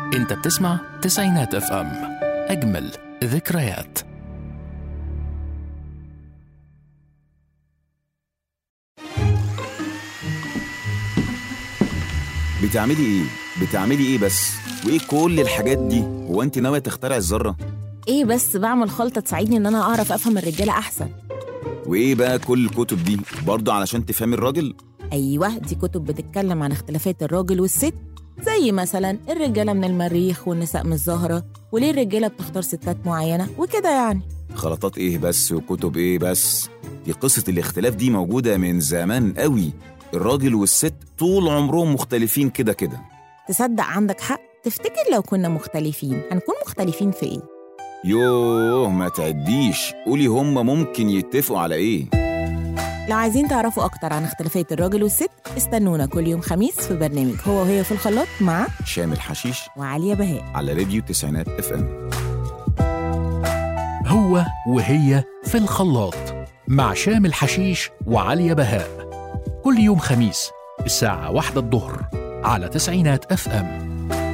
انت بتسمع تسعينات اف ام اجمل ذكريات بتعملي ايه؟ بتعملي ايه بس؟ وايه كل الحاجات دي؟ هو انت ناوية تخترعي الذرة؟ ايه بس بعمل خلطة تساعدني ان انا اعرف افهم الرجالة احسن وايه بقى كل الكتب دي؟ برضه علشان تفهمي الراجل؟ ايوه دي كتب بتتكلم عن اختلافات الراجل والست زي مثلا الرجالة من المريخ والنساء من الزهرة وليه الرجالة بتختار ستات معينة وكده يعني خلطات ايه بس وكتب ايه بس؟ دي قصة الاختلاف دي موجودة من زمان قوي الراجل والست طول عمرهم مختلفين كده كده تصدق عندك حق تفتكر لو كنا مختلفين هنكون مختلفين في ايه يوه ما تعديش قولي هما ممكن يتفقوا على ايه لو عايزين تعرفوا اكتر عن اختلافات الراجل والست استنونا كل يوم خميس في برنامج هو وهي في الخلاط مع شامل حشيش وعليا بهاء على راديو تسعينات اف ام هو وهي في الخلاط مع شامل حشيش وعليا بهاء كل يوم خميس الساعة واحدة الظهر على تسعينات اف ام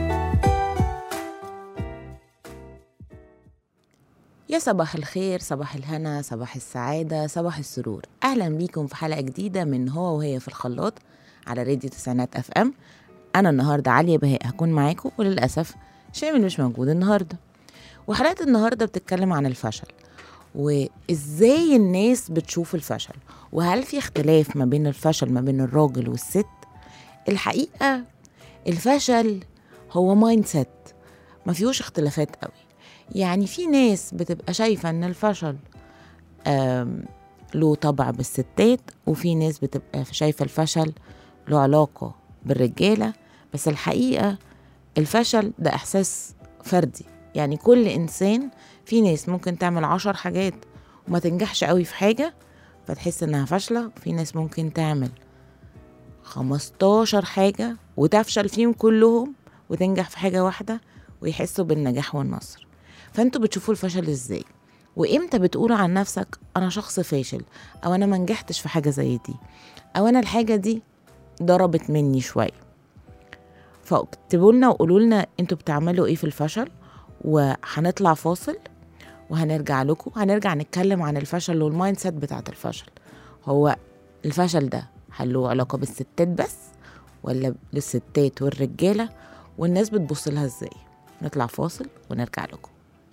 يا صباح الخير صباح الهنا صباح السعادة صباح السرور أهلا بيكم في حلقة جديدة من هو وهي في الخلاط على راديو تسعينات أف أم أنا النهاردة عليا بهاء هكون معاكم وللأسف شامل مش موجود النهاردة وحلقة النهاردة بتتكلم عن الفشل وإزاي الناس بتشوف الفشل وهل في اختلاف ما بين الفشل ما بين الراجل والست الحقيقة الفشل هو مايند سيت ما فيهوش اختلافات قوي يعني في ناس بتبقى شايفة ان الفشل آم، له طبع بالستات وفي ناس بتبقى شايفة الفشل له علاقة بالرجالة بس الحقيقة الفشل ده إحساس فردي يعني كل إنسان في ناس ممكن تعمل عشر حاجات وما تنجحش قوي في حاجة فتحس إنها فاشلة في ناس ممكن تعمل خمستاشر حاجة وتفشل فيهم كلهم وتنجح في حاجة واحدة ويحسوا بالنجاح والنصر فانتوا بتشوفوا الفشل ازاي وامتى بتقولوا عن نفسك انا شخص فاشل او انا ما نجحتش في حاجه زي دي او انا الحاجه دي ضربت مني شويه فاكتبوا لنا وقولوا لنا انتوا بتعملوا ايه في الفشل وهنطلع فاصل وهنرجع لكم هنرجع نتكلم عن الفشل والمايند سيت بتاعت الفشل هو الفشل ده هل له علاقه بالستات بس ولا للستات والرجاله والناس بتبص لها ازاي نطلع فاصل ونرجع لكم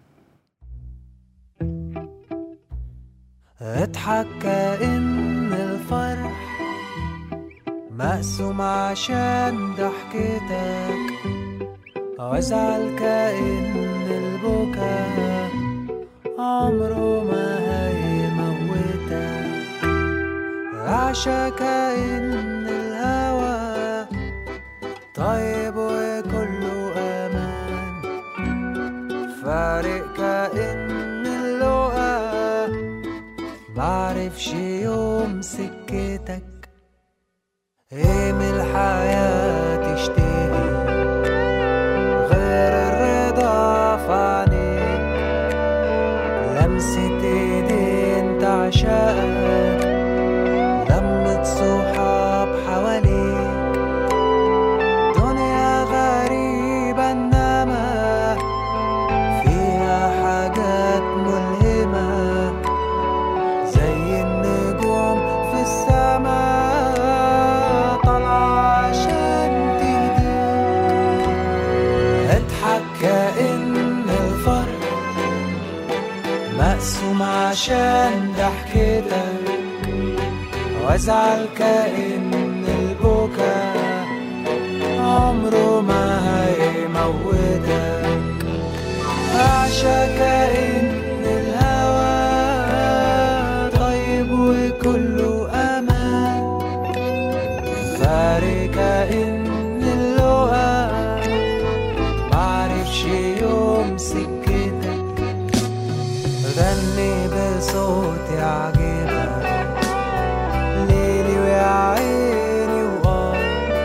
اضحك كأن الفرح مقسوم عشان ضحكتك وازعل كأن البكا عمره ما هيموتك عشا كأن الهوى طيب وكله أمان فارق كأن اللقا معرفش يوم سكتك ايه من الحياة تشتهي غير الرضا في عينيك لمسة ايدين تعشقك لمة صحاب حواليك دنيا غريبة انما فيها حاجات ملهمة زي النجوم في السماء طالعة عشان تهديك اضحك كأن الفرح مقسوم عشان ضحكتك وازعل كأن البكا عمره ما هيموتك أعشى كأن الهوى طيب وكله أمان فارق كأن اللقا معرفش يوم سكتك غني بصوت يعجبك ليلي ويا عيني وآه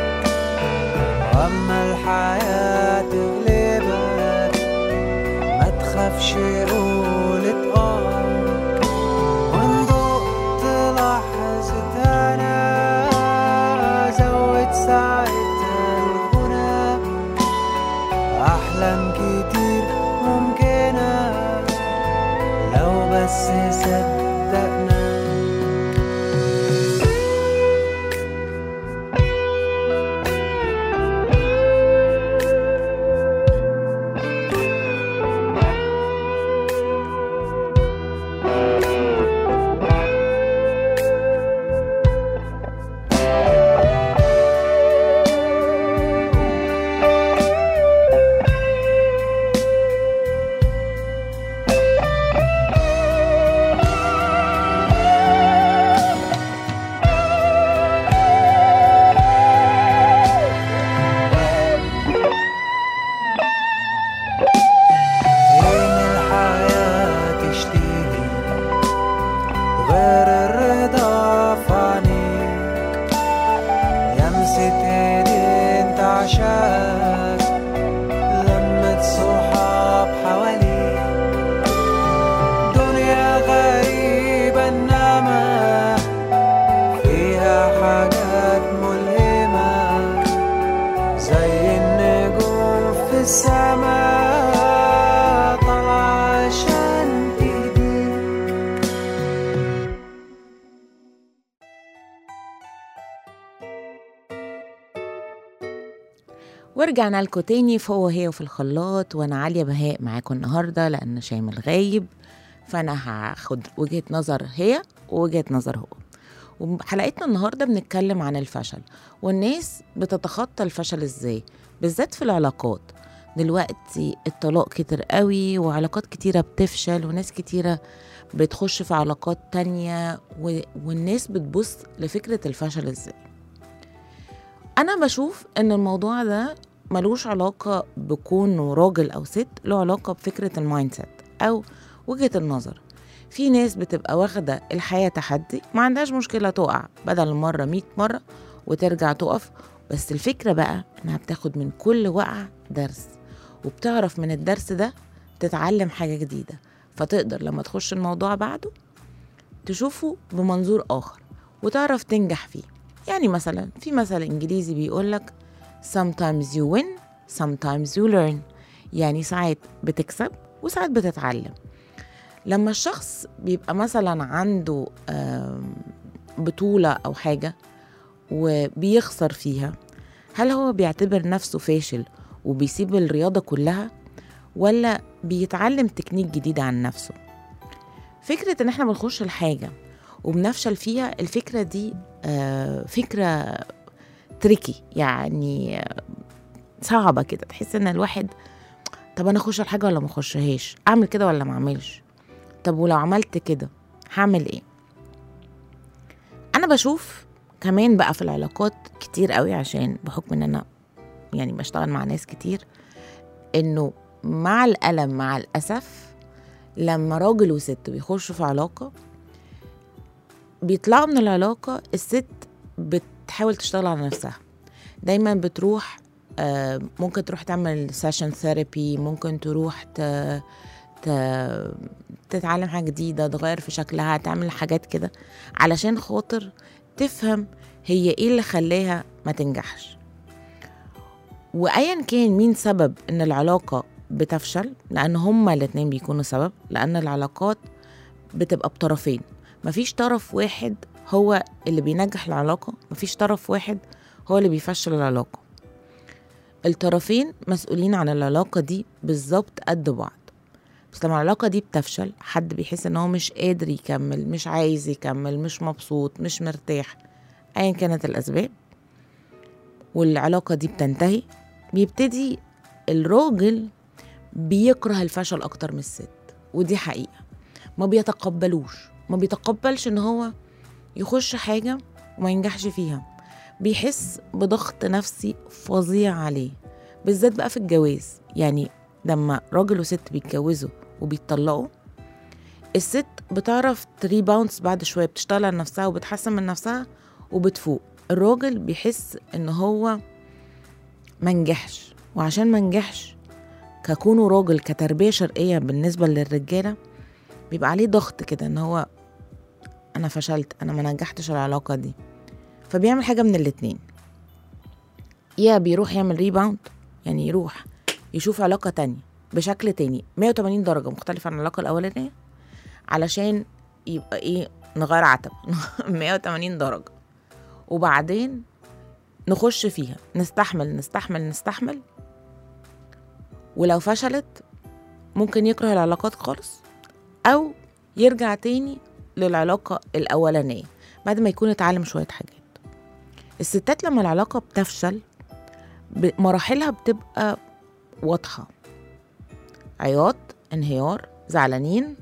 أما الحياة تغلبك ما تخافش قولت آه وإن دقت لحظة أنا زود ساعتها الغنى بس صدقنا إن الحياة تشتهي غير الرضا في عينيك لمسة ايدين تعشاك لمة صحاب حواليك دنيا غريبة إنما فيها حاجات ملهمة زي النجوم في السماء طالعة عشان تهديك ورجعنا لكم تاني في هو هي وفي الخلاط وانا عاليه بهاء معاكم النهارده لان شامل غايب فانا هاخد وجهه نظر هي ووجهه نظر هو وحلقتنا النهارده بنتكلم عن الفشل والناس بتتخطى الفشل ازاي بالذات في العلاقات دلوقتي الطلاق كتير قوي وعلاقات كتيرة بتفشل وناس كتيرة بتخش في علاقات تانية و... والناس بتبص لفكرة الفشل ازاي أنا بشوف إن الموضوع ده ملوش علاقة بكونه راجل أو ست له علاقة بفكرة المايند سيت أو وجهة النظر في ناس بتبقى واخدة الحياة تحدي ما عندهاش مشكلة تقع بدل مرة مية مرة وترجع تقف بس الفكرة بقى إنها بتاخد من كل وقعة درس وبتعرف من الدرس ده تتعلم حاجة جديدة فتقدر لما تخش الموضوع بعده تشوفه بمنظور آخر وتعرف تنجح فيه يعني مثلا في مثل إنجليزي بيقولك sometimes you win sometimes you learn يعني ساعات بتكسب وساعات بتتعلم لما الشخص بيبقى مثلا عنده آم، بطولة أو حاجة وبيخسر فيها هل هو بيعتبر نفسه فاشل وبيسيب الرياضة كلها ولا بيتعلم تكنيك جديد عن نفسه فكرة ان احنا بنخش الحاجة وبنفشل فيها الفكرة دي آه، فكرة تريكي يعني آه، صعبة كده تحس ان الواحد طب انا اخش الحاجة ولا ما اخشهاش اعمل كده ولا ما اعملش طب ولو عملت كده هعمل ايه انا بشوف كمان بقى في العلاقات كتير قوي عشان بحكم ان انا يعني بشتغل مع ناس كتير انه مع الألم مع الأسف لما راجل وست بيخشوا في علاقة بيطلعوا من العلاقة الست بتحاول تشتغل على نفسها دايما بتروح آه، ممكن تروح تعمل سيشن ثيرابي ممكن تروح ت... ت... تتعلم حاجة جديدة تغير في شكلها تعمل حاجات كده علشان خاطر تفهم هي ايه اللي خلاها ما تنجحش وايا كان مين سبب ان العلاقه بتفشل لان هما الاتنين بيكونوا سبب لان العلاقات بتبقى بطرفين مفيش طرف واحد هو اللي بينجح العلاقه مفيش طرف واحد هو اللي بيفشل العلاقه الطرفين مسؤولين عن العلاقه دي بالظبط قد بعض بس لما العلاقة دي بتفشل حد بيحس ان هو مش قادر يكمل مش عايز يكمل مش مبسوط مش مرتاح ايا كانت الاسباب والعلاقة دي بتنتهي بيبتدي الراجل بيكره الفشل اكتر من الست ودي حقيقة ما بيتقبلوش ما بيتقبلش ان هو يخش حاجة وما ينجحش فيها بيحس بضغط نفسي فظيع عليه بالذات بقى في الجواز يعني لما راجل وست بيتجوزوا وبيتطلقوا الست بتعرف تريباونس بعد شوية بتشتغل على نفسها وبتحسن من نفسها وبتفوق الراجل بيحس ان هو منجحش وعشان منجحش ككونه راجل كتربية شرقية بالنسبة للرجالة بيبقى عليه ضغط كده ان هو انا فشلت انا ما نجحتش العلاقة دي فبيعمل حاجة من الاتنين يا بيروح يعمل ريباوند يعني يروح يشوف علاقة تانية بشكل تاني 180 درجة مختلفة عن العلاقة الأولانية علشان يبقى ايه نغير عتبة 180 درجة وبعدين نخش فيها نستحمل نستحمل نستحمل ولو فشلت ممكن يكره العلاقات خالص أو يرجع تاني للعلاقة الأولانية بعد ما يكون اتعلم شوية حاجات الستات لما العلاقة بتفشل ب- مراحلها بتبقى واضحة عياط انهيار زعلانين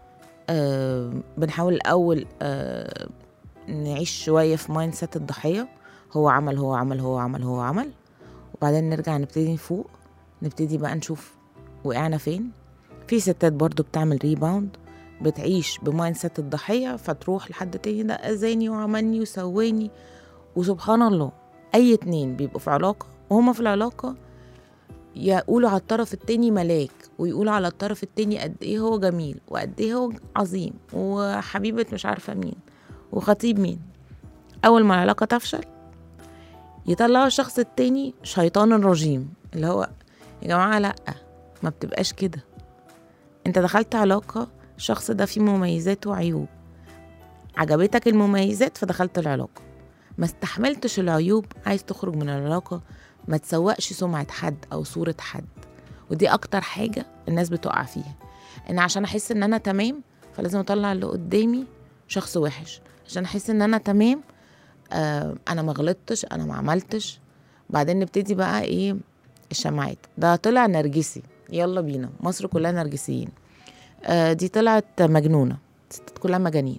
آه بنحاول الأول آه نعيش شوية في مايند سيت الضحية هو عمل هو عمل هو عمل هو عمل وبعدين نرجع نبتدي نفوق نبتدي بقى نشوف وقعنا فين في ستات برضو بتعمل ريباوند بتعيش بمايند سيت الضحية فتروح لحد تاني ده أذاني وعملني وسواني وسبحان الله أي اتنين بيبقوا في علاقة وهما في العلاقة يقولوا على الطرف التاني ملاك ويقولوا على الطرف التاني قد ايه هو جميل وقد ايه هو عظيم وحبيبة مش عارفة مين وخطيب مين أول ما العلاقة تفشل يطلعوا الشخص التاني شيطان الرجيم اللي هو يا جماعة لأ ما بتبقاش كده انت دخلت علاقة الشخص ده فيه مميزات وعيوب عجبتك المميزات فدخلت العلاقة ما استحملتش العيوب عايز تخرج من العلاقة ما تسوقش سمعة حد أو صورة حد ودي أكتر حاجة الناس بتقع فيها إن عشان أحس إن أنا تمام فلازم أطلع اللي قدامي شخص وحش عشان أحس إن أنا تمام آه أنا ما غلطتش أنا ما عملتش بعدين نبتدي بقى إيه الشمعات ده طلع نرجسي يلا بينا مصر كلها نرجسيين آه دي طلعت مجنونة الستات كلها مجانين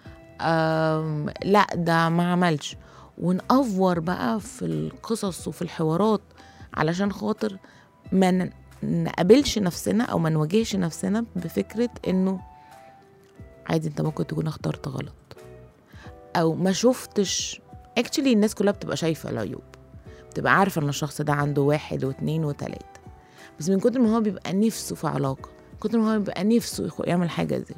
آم، لا ده ما عملش ونأفور بقى في القصص وفي الحوارات علشان خاطر ما ن- نقابلش نفسنا او ما نواجهش نفسنا بفكرة انه عادي انت ممكن تكون اخترت غلط او ما شفتش اكشلي الناس كلها بتبقى شايفة العيوب بتبقى عارفة ان الشخص ده عنده واحد واتنين وتلاتة بس من كتر ما هو بيبقى نفسه في علاقة من كتر ما هو بيبقى نفسه يخ- يعمل حاجة زي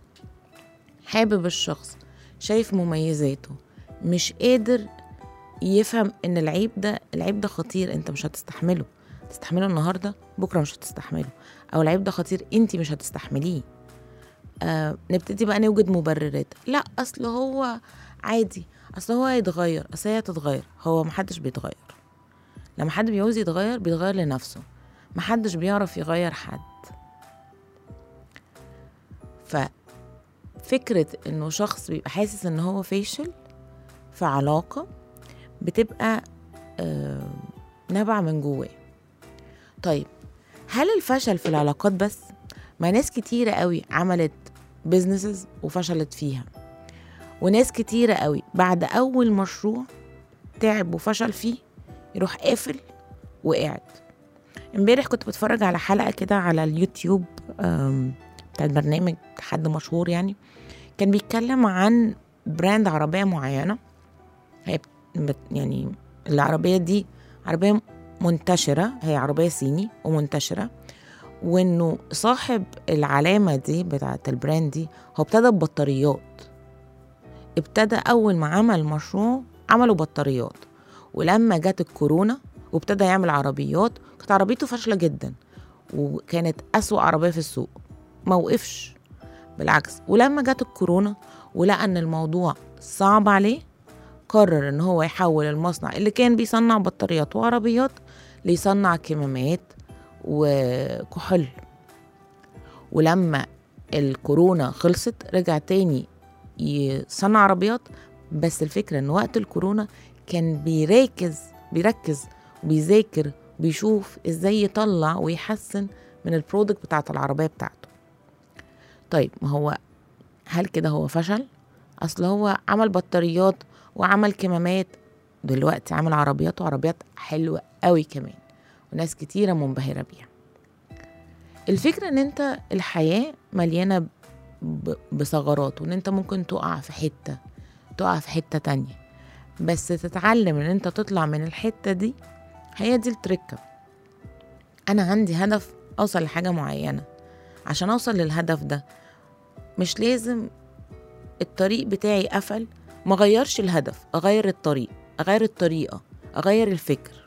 حابب الشخص شايف مميزاته مش قادر يفهم ان العيب ده العيب ده خطير انت مش هتستحمله تستحمله النهارده بكره مش هتستحمله او العيب ده خطير انت مش هتستحمليه آه نبتدي بقى نوجد مبررات لا اصل هو عادي اصل هو هيتغير اصل هي هتتغير هو محدش بيتغير لما حد بيعوز يتغير بيتغير لنفسه محدش بيعرف يغير حد ففكرة انه شخص بيبقى حاسس ان هو فاشل في علاقة بتبقى آه نابعة من جواه طيب هل الفشل في العلاقات بس؟ ما ناس كتيرة قوي عملت بيزنسز وفشلت فيها وناس كتيرة قوي بعد أول مشروع تعب وفشل فيه يروح قافل وقاعد امبارح كنت بتفرج على حلقة كده على اليوتيوب آم، بتاعت برنامج حد مشهور يعني كان بيتكلم عن براند عربية معينة هي بت- يعني العربية دي عربية منتشرة هي عربية صيني ومنتشرة وانه صاحب العلامة دي بتاعت البراند دي هو ابتدى ببطاريات ابتدى أول ما عمل مشروع عملوا بطاريات ولما جت الكورونا وابتدى يعمل عربيات كانت عربيته فاشلة جدا وكانت أسوأ عربية في السوق ما وقفش بالعكس ولما جت الكورونا ولقى ان الموضوع صعب عليه قرر ان هو يحول المصنع اللي كان بيصنع بطاريات وعربيات ليصنع كمامات وكحول ولما الكورونا خلصت رجع تاني يصنع عربيات بس الفكرة ان وقت الكورونا كان بيركز بيركز وبيذاكر وبيشوف ازاي يطلع ويحسن من البرودكت بتاعت العربية بتاعته طيب ما هو هل كده هو فشل؟ اصل هو عمل بطاريات وعمل كمامات دلوقتي عامل عربيات وعربيات حلوة قوي كمان وناس كتيرة منبهرة بيها الفكرة ان انت الحياة مليانة ب- بثغرات وان انت ممكن تقع في حتة تقع في حتة تانية بس تتعلم ان انت تطلع من الحتة دي هي دي التركة انا عندي هدف اوصل لحاجة معينة عشان اوصل للهدف ده مش لازم الطريق بتاعي قفل ما غيرش الهدف اغير الطريق اغير الطريقة اغير الفكر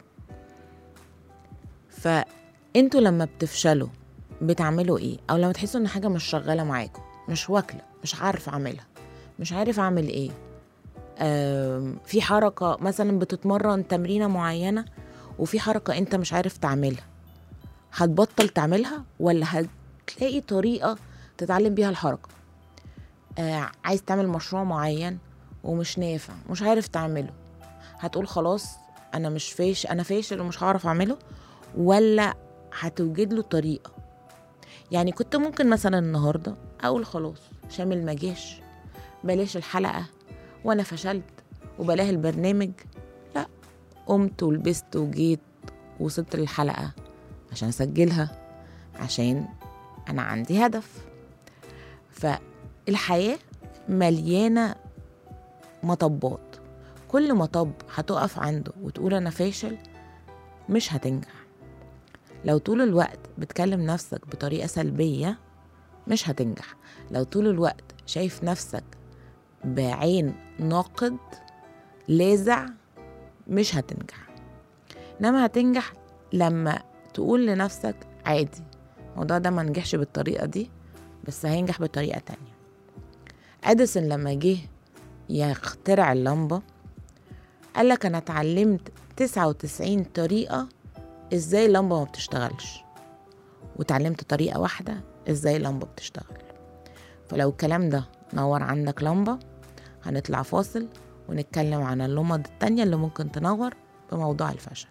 فانتوا لما بتفشلوا بتعملوا ايه او لما تحسوا ان حاجة مش شغالة معاكم مش واكله مش عارف اعملها مش عارف اعمل ايه آم، في حركه مثلا بتتمرن تمرينه معينه وفي حركه انت مش عارف تعملها هتبطل تعملها ولا هتلاقي طريقه تتعلم بيها الحركه آه عايز تعمل مشروع معين ومش نافع مش عارف تعمله هتقول خلاص انا مش فاش انا فاشل ومش هعرف اعمله ولا هتوجد له طريقه يعني كنت ممكن مثلا النهارده اقول خلاص شامل ما جاش بلاش الحلقه وانا فشلت وبلاه البرنامج لا قمت ولبست وجيت وصلت للحلقه عشان اسجلها عشان انا عندي هدف فالحياه مليانه مطبات كل مطب هتقف عنده وتقول انا فاشل مش هتنجح لو طول الوقت بتكلم نفسك بطريقة سلبية مش هتنجح لو طول الوقت شايف نفسك بعين ناقد لاذع مش هتنجح انما هتنجح لما تقول لنفسك عادي الموضوع ده ما نجحش بالطريقة دي بس هينجح بطريقة تانية اديسون لما جه يخترع اللمبة قالك انا اتعلمت 99 طريقة ازاي اللمبة ما بتشتغلش وتعلمت طريقة واحدة ازاي اللمبة بتشتغل فلو الكلام ده نور عندك لمبة هنطلع فاصل ونتكلم عن اللمض التانية اللي ممكن تنور بموضوع الفشل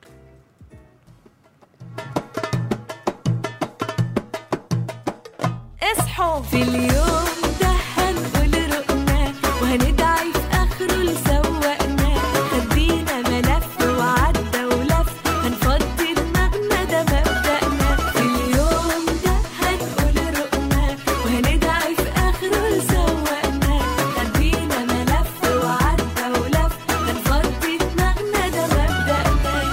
اصحوا في اليوم ده هنقول رقنا وهندعي في اخره لسوقنا خدينا ملف وعدى ولف هنفضي دماغنا ده مبدأنا في اليوم ده هنقول رقنا وهندعي في اخره لسوقنا خدينا ملف وعدى ولف هنفضي دماغنا ده مبدأنا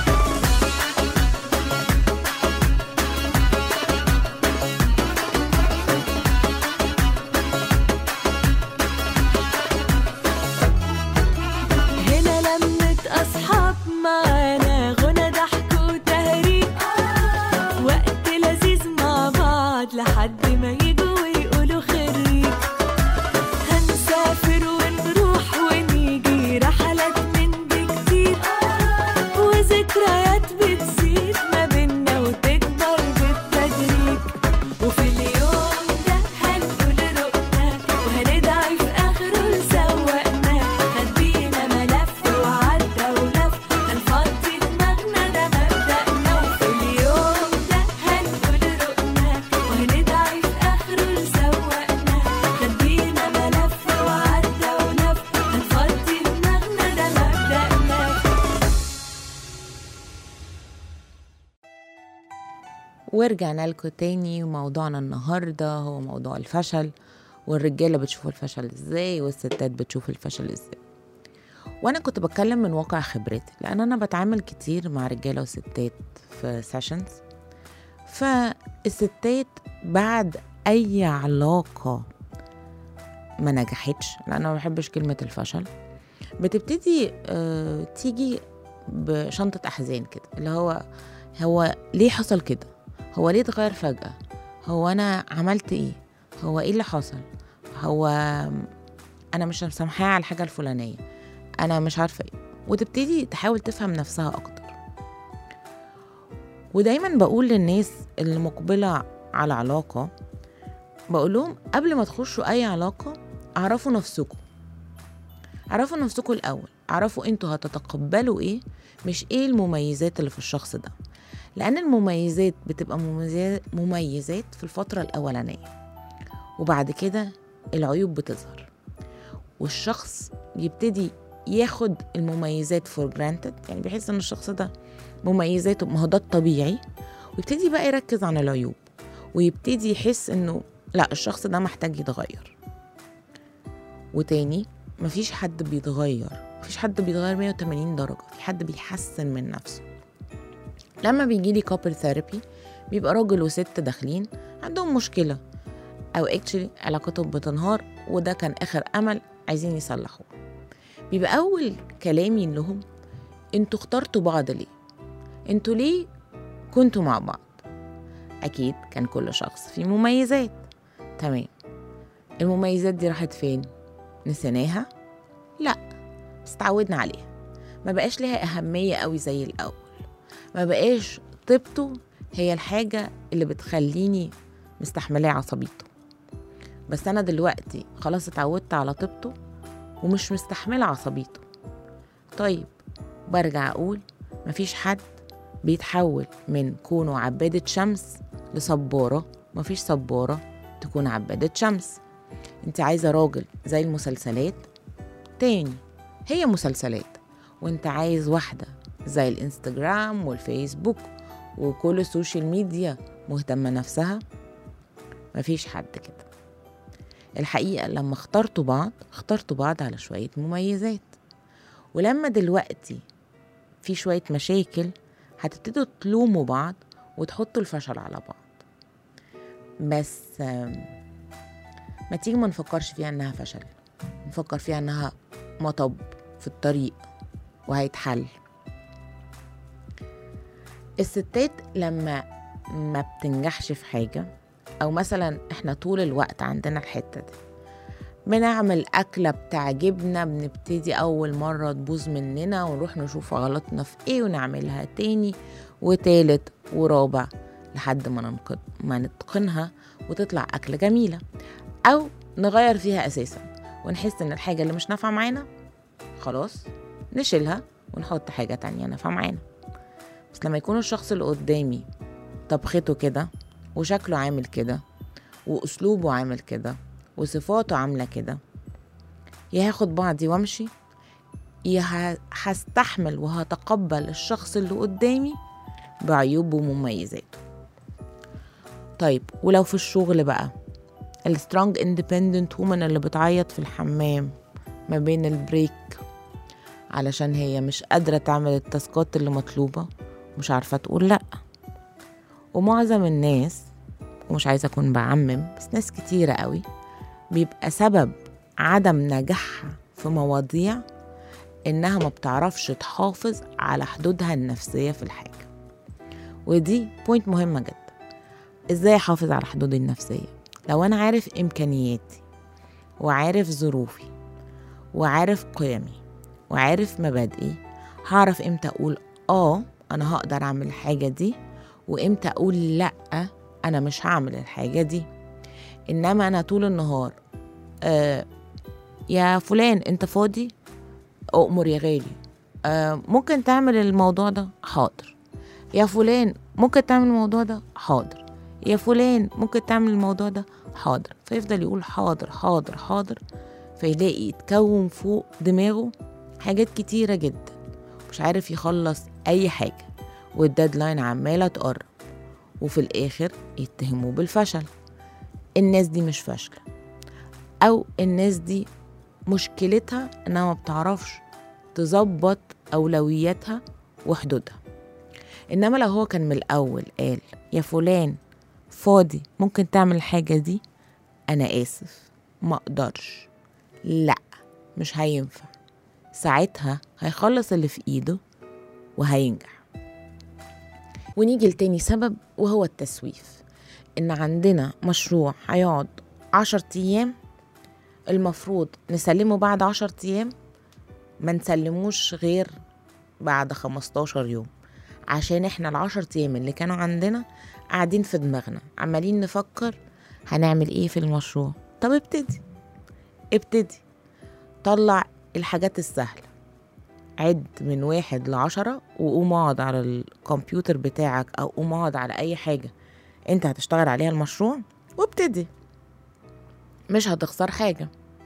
هنا لمة أصحاب معانا غنى ضحك وتهريج وقت لذيذ مع بعض لحد ما يجوا ويقولوا خريج هنسافر ونروح ونيجي رحلات من دي كتير وذكريات بتزيد ما بينا وتكبر بالتدريج وفي اليوم ده هنقول رقنا وهندعي في آخره لسوقنا خدينا ملف وعدى ولف هنفضي دماغنا ده مبدأنا وفي اليوم ده هنقول رقنا وهندعي في آخره لسوقنا خدينا ملف وعدى ولف هنفضي دماغنا ده مبدأنا ورجعنا لكم تاني وموضوعنا النهاردة هو موضوع الفشل والرجالة بتشوف الفشل ازاي والستات بتشوف الفشل ازاي وانا كنت بتكلم من واقع خبرتي لان انا بتعامل كتير مع رجالة وستات في سيشنز فالستات بعد اي علاقة ما نجحتش لان انا ما بحبش كلمة الفشل بتبتدي آه تيجي بشنطة احزان كده اللي هو هو ليه حصل كده هو ليه اتغير فجأة هو أنا عملت إيه هو إيه اللي حصل هو أنا مش مسامحاه على الحاجة الفلانية أنا مش عارفة إيه وتبتدي تحاول تفهم نفسها أكتر ودايما بقول للناس اللي مقبلة على علاقة بقول لهم قبل ما تخشوا أي علاقة اعرفوا نفسكم اعرفوا نفسكم الأول اعرفوا انتوا هتتقبلوا ايه مش ايه المميزات اللي في الشخص ده لأن المميزات بتبقى مميزات, مميزات في الفترة الأولانية وبعد كده العيوب بتظهر والشخص يبتدي ياخد المميزات فور جرانتد يعني بيحس ان الشخص ده مميزاته ما هو ده الطبيعي ويبتدي بقى يركز عن العيوب ويبتدي يحس انه لا الشخص ده محتاج يتغير وتاني مفيش حد بيتغير مفيش حد بيتغير 180 درجة في حد بيحسن من نفسه لما بيجي لي كابل ثيرابي بيبقى راجل وست داخلين عندهم مشكلة أو اكشلي علاقتهم بتنهار وده كان آخر أمل عايزين يصلحوه بيبقى أول كلامي لهم انتوا اخترتوا بعض ليه انتوا ليه كنتوا مع بعض أكيد كان كل شخص فيه مميزات تمام المميزات دي راحت فين نسيناها لا بس اتعودنا عليها ما بقاش ليها أهمية قوي زي الأول ما بقاش طيبته هي الحاجة اللي بتخليني مستحملاه عصبيته بس أنا دلوقتي خلاص اتعودت على طيبته ومش مستحملة عصبيته طيب برجع أقول مفيش حد بيتحول من كونه عبادة شمس لصبارة مفيش صبارة تكون عبادة شمس انت عايزة راجل زي المسلسلات تاني هي مسلسلات وانت عايز واحدة زي الانستجرام والفيسبوك وكل السوشيال ميديا مهتمة نفسها مفيش حد كده الحقيقة لما اخترتوا بعض اخترتوا بعض على شوية مميزات ولما دلوقتي في شوية مشاكل هتبتدوا تلوموا بعض وتحطوا الفشل على بعض بس آم، ما تيجي ما نفكرش فيها انها فشل نفكر فيها انها مطب في الطريق وهيتحل الستات لما ما بتنجحش في حاجة أو مثلا إحنا طول الوقت عندنا الحتة دي بنعمل أكلة بتعجبنا بنبتدي أول مرة تبوظ مننا ونروح نشوف غلطنا في إيه ونعملها تاني وتالت ورابع لحد ما ننقد ما نتقنها وتطلع أكلة جميلة أو نغير فيها أساسا ونحس إن الحاجة اللي مش نافعة معانا خلاص نشيلها ونحط حاجة تانية نافعة معانا بس لما يكون الشخص اللي قدامي طبخته كده وشكله عامل كده وأسلوبه عامل كده وصفاته عاملة كده يا هاخد بعضي وامشي يا ه- هستحمل وهتقبل الشخص اللي قدامي بعيوبه ومميزاته طيب ولو في الشغل بقى السترونج اندبندنت وومن اللي بتعيط في الحمام ما بين البريك علشان هي مش قادرة تعمل التاسكات اللي مطلوبة مش عارفة تقول لأ ومعظم الناس ومش عايزة أكون بعمم بس ناس كتيرة قوي بيبقى سبب عدم نجاحها في مواضيع إنها ما بتعرفش تحافظ على حدودها النفسية في الحاجة ودي بوينت مهمة جدا إزاي أحافظ على حدودي النفسية لو أنا عارف إمكانياتي وعارف ظروفي وعارف قيمي وعارف مبادئي هعرف امتى اقول اه انا هقدر اعمل الحاجه دي وامتى اقول لا انا مش هعمل الحاجه دي انما انا طول النهار آه يا فلان انت فاضي اؤمر يا غالي آه ممكن تعمل الموضوع ده حاضر يا فلان ممكن تعمل الموضوع ده حاضر يا فلان ممكن تعمل الموضوع ده حاضر فيفضل يقول حاضر حاضر حاضر فيلاقي يتكون فوق دماغه حاجات كتيرة جدا مش عارف يخلص أي حاجة والديدلاين عمالة تقرب وفي الآخر يتهموه بالفشل الناس دي مش فاشلة أو الناس دي مشكلتها إنها ما بتعرفش تظبط أولوياتها وحدودها إنما لو هو كان من الأول قال يا فلان فاضي ممكن تعمل الحاجة دي أنا آسف ما أقدرش لأ مش هينفع ساعتها هيخلص اللي في ايده وهينجح ونيجي لتاني سبب وهو التسويف ان عندنا مشروع هيقعد عشر ايام المفروض نسلمه بعد عشر ايام ما نسلموش غير بعد خمستاشر يوم عشان احنا العشر ايام اللي كانوا عندنا قاعدين في دماغنا عمالين نفكر هنعمل ايه في المشروع طب ابتدي ابتدي طلع الحاجات السهلة عد من واحد لعشرة وقوم اقعد على الكمبيوتر بتاعك أو قوم اقعد على أي حاجة انت هتشتغل عليها المشروع وابتدي مش هتخسر حاجة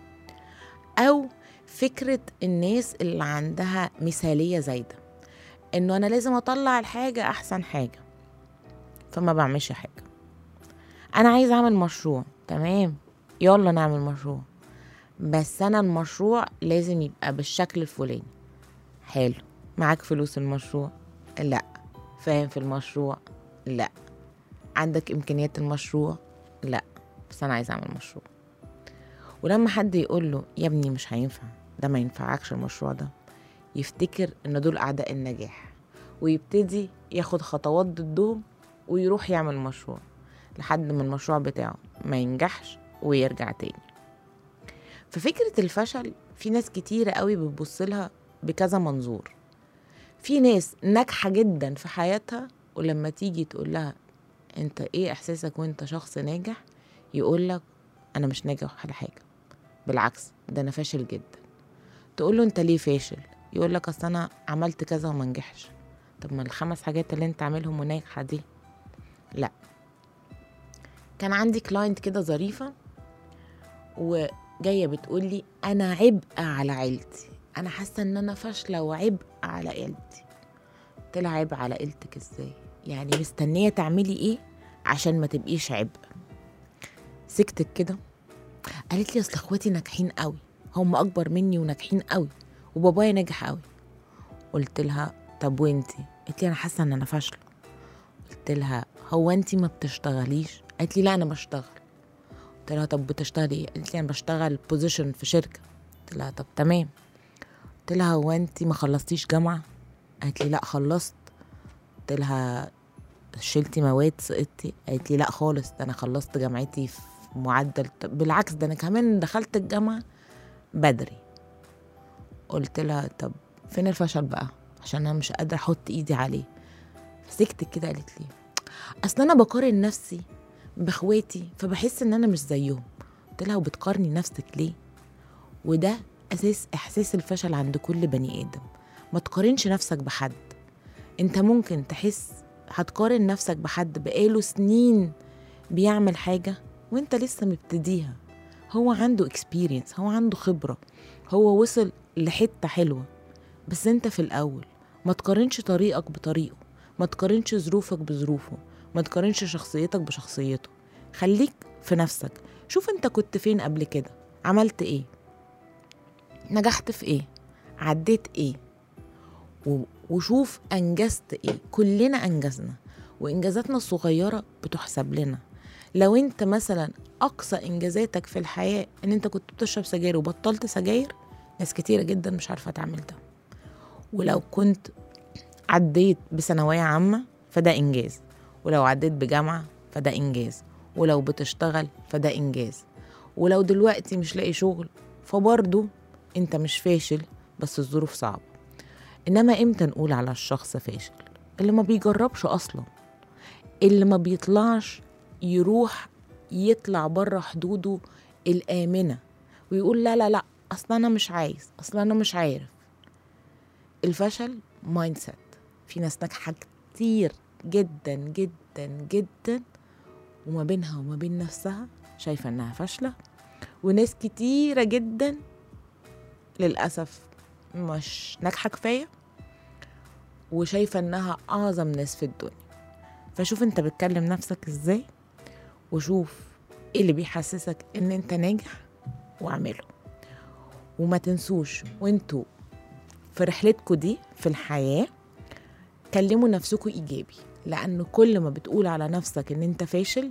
أو فكرة الناس اللي عندها مثالية زايدة إنه أنا لازم أطلع الحاجة أحسن حاجة فما بعملش حاجة أنا عايز أعمل مشروع تمام يلا نعمل مشروع بس انا المشروع لازم يبقى بالشكل الفلاني حلو معاك فلوس المشروع لا فاهم في المشروع لا عندك امكانيات المشروع لا بس انا عايز اعمل مشروع ولما حد يقول له يا ابني مش هينفع ده ما ينفعكش المشروع ده يفتكر ان دول اعداء النجاح ويبتدي ياخد خطوات ضدهم ويروح يعمل مشروع لحد ما المشروع بتاعه ما ينجحش ويرجع تاني ففكرة الفشل في ناس كتيرة قوي بتبص لها بكذا منظور في ناس ناجحة جدا في حياتها ولما تيجي تقول لها انت ايه احساسك وانت شخص ناجح يقول لك انا مش ناجح على حاجة بالعكس ده انا فاشل جدا تقول له انت ليه فاشل يقول لك اصل انا عملت كذا وما نجحش طب ما الخمس حاجات اللي انت عاملهم وناجحة دي لا كان عندي كلاينت كده ظريفة وجاية بتقولي أنا عبء على عيلتي أنا حاسة إن أنا فاشلة وعبء على عيلتي قلت لها عبء على عيلتك إزاي يعني مستنية تعملي إيه عشان ما تبقيش عبء سكتت كده قالت لي أصل إخواتي ناجحين قوي هم أكبر مني وناجحين قوي وبابايا ناجح قوي قلت لها طب وانتي قالت لي أنا حاسة إن أنا فاشلة قلت لها هو انتي ما بتشتغليش قالت لي لا انا بشتغل قلت لها طب بتشتغلي ايه قالت لي انا بشتغل بوزيشن في شركه قلت لها طب تمام قلت لها هو انتي ما خلصتيش جامعه قالت لي لا خلصت قلت لها شلتي مواد سقطتي قالت لي لا خالص ده انا خلصت جامعتي في معدل بالعكس ده انا كمان دخلت الجامعه بدري قلت لها طب فين الفشل بقى عشان انا مش قادره احط ايدي عليه فسكتت كده قالت لي اصل انا بقارن نفسي باخواتي فبحس ان انا مش زيهم قلت لها وبتقارني نفسك ليه وده اساس احساس الفشل عند كل بني ادم ما تقارنش نفسك بحد انت ممكن تحس هتقارن نفسك بحد بقاله سنين بيعمل حاجه وانت لسه مبتديها هو عنده اكسبيرينس هو عنده خبره هو وصل لحته حلوه بس انت في الاول ما تقارنش طريقك بطريقه ما تقارنش ظروفك بظروفه ما تقارنش شخصيتك بشخصيته خليك في نفسك شوف انت كنت فين قبل كده عملت ايه نجحت في ايه عديت ايه و- وشوف انجزت ايه كلنا انجزنا وانجازاتنا الصغيره بتحسب لنا لو انت مثلا اقصى انجازاتك في الحياه ان انت كنت بتشرب سجاير وبطلت سجاير ناس كتيره جدا مش عارفه تعمل ده ولو كنت عديت بثانويه عامه فده انجاز ولو عديت بجامعه فده انجاز ولو بتشتغل فده انجاز ولو دلوقتي مش لاقي شغل فبرضه انت مش فاشل بس الظروف صعبه انما امتى نقول على الشخص فاشل اللي ما بيجربش اصلا اللي ما بيطلعش يروح يطلع بره حدوده الامنه ويقول لا لا لا اصل انا مش عايز اصل انا مش عارف الفشل مايند سيت في ناس ناجحه كتير جدا جدا جدا وما بينها وما بين نفسها شايفه انها فاشله وناس كتيره جدا للاسف مش ناجحه كفايه وشايفه انها اعظم ناس في الدنيا فشوف انت بتكلم نفسك ازاي وشوف ايه اللي بيحسسك ان انت ناجح واعمله وما تنسوش وانتوا في رحلتكم دي في الحياه كلموا نفسكم ايجابي لان كل ما بتقول على نفسك ان انت فاشل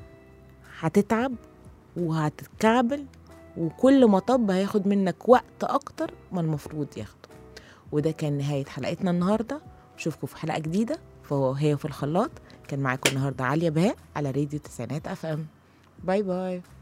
هتتعب وهتتكعبل وكل مطب هياخد منك وقت اكتر ما المفروض ياخده وده كان نهايه حلقتنا النهارده اشوفكم في حلقه جديده فهو هي في الخلاط كان معاكم النهارده عليا بهاء على راديو تسعينات اف ام باي باي